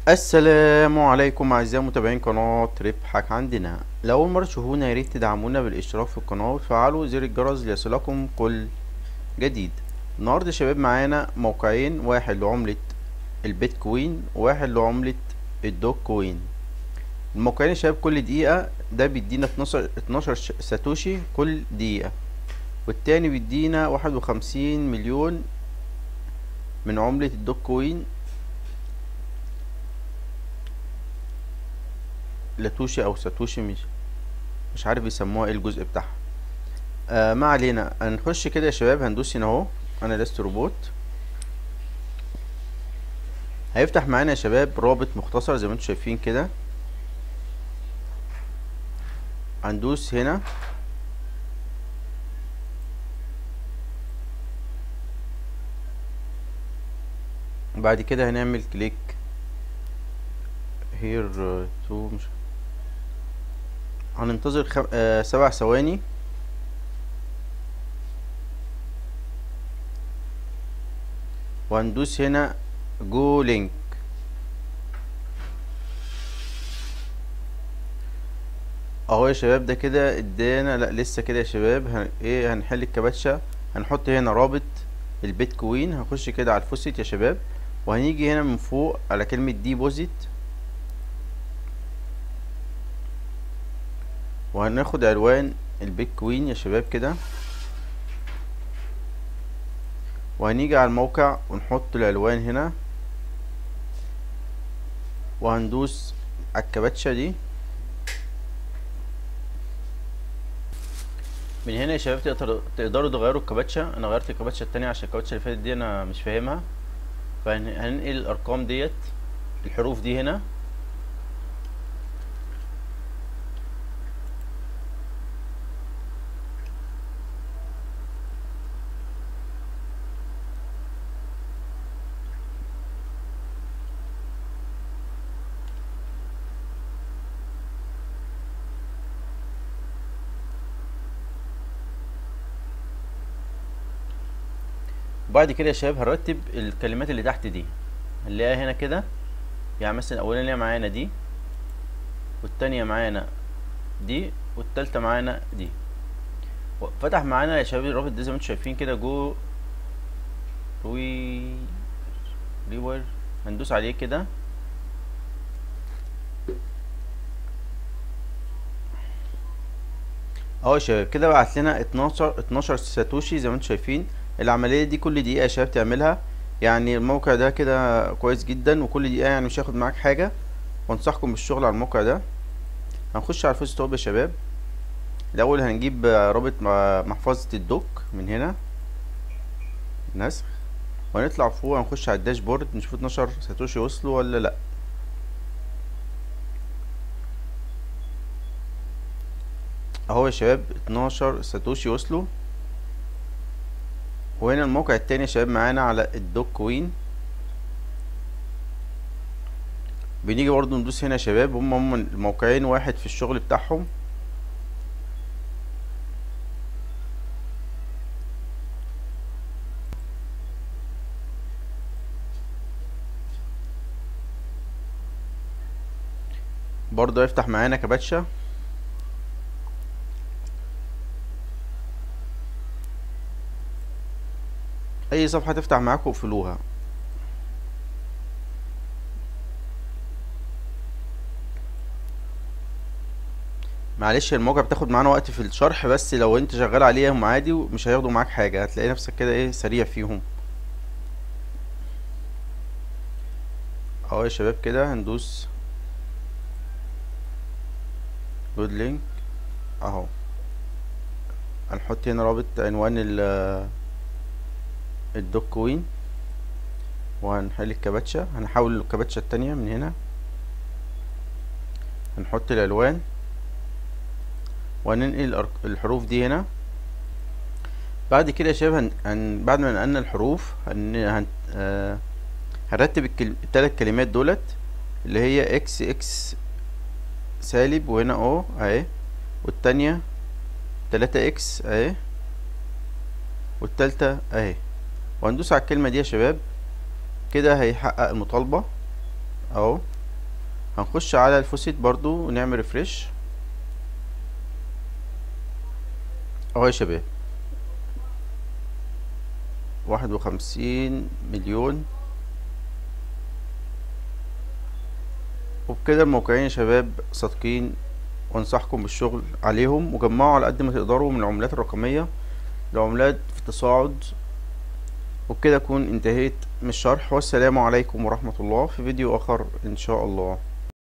السلام عليكم اعزائي متابعين قناة ربحك عندنا لو اول مرة تشوفونا يا ريت تدعمونا بالاشتراك في القناة وتفعلوا زر الجرس ليصلكم كل جديد النهاردة يا شباب معانا موقعين واحد لعملة البيتكوين وواحد لعملة الدوج كوين الموقعين يا شباب كل دقيقة ده بيدينا 12 12 ش- ساتوشي كل دقيقة والتاني بيدينا واحد وخمسين مليون من عملة الدوج كوين لاتوشي او ساتوشي مش مش عارف يسموها ايه الجزء بتاعها آه ما علينا هنخش كده يا شباب هندوس هنا اهو انا لست روبوت هيفتح معانا يا شباب رابط مختصر زي ما انتم شايفين كده هندوس هنا بعد كده هنعمل كليك هير تو مش هننتظر خم... آه سبع ثواني وهندوس هنا جو لينك اهو يا شباب ده كده ادانا لا لسه كده يا شباب هن... ايه هنحل الكباتشة هنحط هنا رابط البيتكوين هنخش كده على الفوسيت يا شباب وهنيجي هنا من فوق على كلمة ديبوزيت وهناخد عنوان البيتكوين يا شباب كده وهنيجي على الموقع ونحط العنوان هنا وهندوس على الكباتشة دي من هنا يا شباب تقدر تقدروا تغيروا الكباتشة انا غيرت الكباتشة التانية عشان الكباتشة اللي فاتت دي انا مش فاهمها فهننقل الارقام ديت الحروف دي هنا وبعد كده يا شباب هنرتب الكلمات اللي تحت دي هنلاقيها هنا كده يعني مثلا الاولانيه معانا دي والتانية معانا دي والتالتة معانا دي و- فتح معانا يا شباب الرابط ده زي ما انتم شايفين كده جو روي ريور هندوس عليه كده اهو يا شباب كده بعت لنا 12 12 ساتوشي زي ما انتم شايفين العمليه دي كل دقيقه يا شباب تعملها يعني الموقع ده كده كويس جدا وكل دقيقه يعني مش هياخد معاك حاجه وانصحكم بالشغل على الموقع ده هنخش على الفوز توب يا شباب الاول هنجيب آه، رابط مع- محفظه الدوك من هنا نسخ وهنطلع فوق هنخش على الداشبورد نشوف 12 ساتوشي وصلوا ولا لا اهو يا شباب 12 ساتوشي وصلوا وهنا الموقع التاني يا شباب معانا على الدوك كوين بنيجي برضو ندوس هنا يا شباب هم هم الموقعين واحد في الشغل بتاعهم برضو هيفتح معانا كباتشا اي صفحة تفتح معاكم اقفلوها معلش الموقع بتاخد معانا وقت في الشرح بس لو انت شغال عليهم عادي مش هياخدوا معاك حاجة هتلاقي نفسك كده ايه سريع فيهم اهو يا شباب كده هندوس جود لينك اهو هنحط هنا رابط عنوان ال الدوك كوين وهنحل الكباتشة هنحول الكباتشة التانية من هنا هنحط الالوان وهننقل الأرق- الحروف دي هنا بعد كده يا شباب هن... هن... بعد ما نقلنا الحروف هن... هن... آه... هنرتب الكل... التلات كلمات دولت اللي هي اكس اكس سالب وهنا او اهي والتانية تلاتة اكس اهي والتالتة اهي وهندوس على الكلمة دي يا شباب كده هيحقق المطالبة اهو هنخش على الفوسيت برضو ونعمل ريفرش اهو يا شباب واحد وخمسين مليون وبكده الموقعين يا شباب صادقين وانصحكم بالشغل عليهم وجمعوا على قد ما تقدروا من العملات الرقمية العملات في تصاعد وبكده اكون انتهيت من الشرح والسلام عليكم ورحمة الله في فيديو اخر ان شاء الله